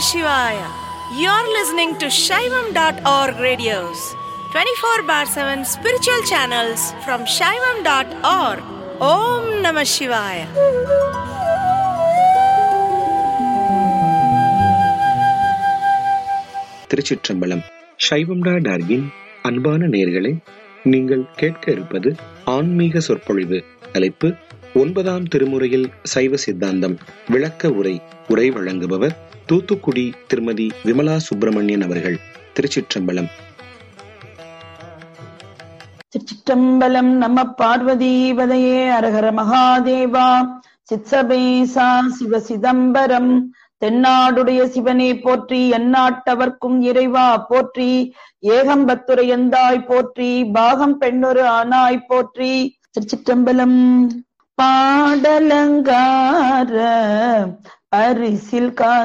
Shivaya. You're listening to Shaivam.org radios, 24 bar 7 spiritual channels from Shaivam.org. Om Namah Shivaya. திருச்சிற்றம்பலம் சைவம்டா டார்கின் அன்பான நேர்களே நீங்கள் கேட்க இருப்பது ஆன்மீக சொற்பொழிவு தலைப்பு ஒன்பதாம் திருமுறையில் சைவ சித்தாந்தம் விளக்க உரை உரை வழங்குபவர் தூத்துக்குடி திருமதி விமலா சுப்பிரமணியன் அவர்கள் திருச்சிற்றம்பலம் திருச்சிற்றம்பலம் நம்ம பார்வதி வதையே அரகர மகாதேவா சித்சபேசா சிவ சிதம்பரம் தென்னாடுடைய சிவனே போற்றி எந்நாட்டவர்க்கும் இறைவா போற்றி ஏகம்பத்துரையந்தாய் போற்றி பாகம் பெண்ணொரு ஆனாய் போற்றி திருச்சிற்றம்பலம் பாடலங்கார அரிசில் கா